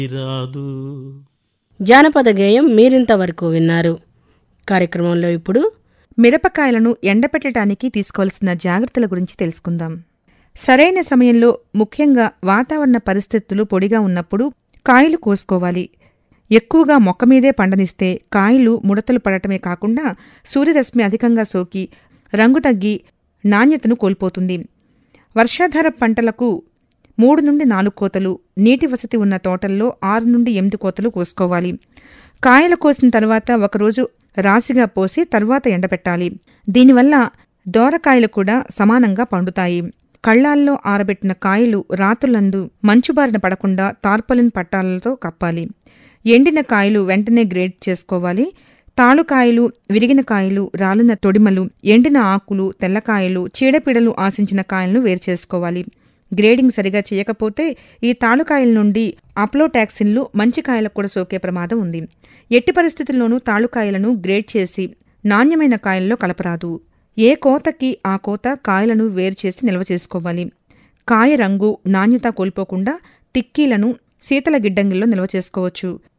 రాదు జానపద గేయం మీరింతవరకు విన్నారు కార్యక్రమంలో ఇప్పుడు మిరపకాయలను ఎండపెట్టడానికి తీసుకోవాల్సిన జాగ్రత్తల గురించి తెలుసుకుందాం సరైన సమయంలో ముఖ్యంగా వాతావరణ పరిస్థితులు పొడిగా ఉన్నప్పుడు కాయలు కోసుకోవాలి ఎక్కువగా మొక్క మీదే పండనిస్తే కాయలు ముడతలు పడటమే కాకుండా సూర్యరశ్మి అధికంగా సోకి రంగు తగ్గి నాణ్యతను కోల్పోతుంది వర్షాధార పంటలకు మూడు నుండి నాలుగు కోతలు నీటి వసతి ఉన్న తోటల్లో ఆరు నుండి ఎనిమిది కోతలు కోసుకోవాలి కాయలు కోసిన తర్వాత ఒకరోజు రాశిగా పోసి తర్వాత ఎండబెట్టాలి దీనివల్ల దోరకాయలు కూడా సమానంగా పండుతాయి కళ్ళాల్లో ఆరబెట్టిన కాయలు రాతులందు మంచుబారిన పడకుండా తార్పలిన్ పట్టాలతో కప్పాలి ఎండిన కాయలు వెంటనే గ్రేడ్ చేసుకోవాలి తాళుకాయలు విరిగిన కాయలు రాలిన తొడిమలు ఎండిన ఆకులు తెల్లకాయలు చీడపీడలు ఆశించిన కాయలను వేరు చేసుకోవాలి గ్రేడింగ్ సరిగా చేయకపోతే ఈ తాళుకాయల నుండి అప్లోటాక్సిన్లు మంచి కాయలకు కూడా సోకే ప్రమాదం ఉంది ఎట్టి పరిస్థితుల్లోనూ తాళుకాయలను గ్రేడ్ చేసి నాణ్యమైన కాయల్లో కలపరాదు ఏ కోతకి ఆ కోత కాయలను వేరు చేసి నిల్వ చేసుకోవాలి కాయ రంగు నాణ్యత కోల్పోకుండా టిక్కీలను శీతల గిడ్డంగిల్లో నిల్వ చేసుకోవచ్చు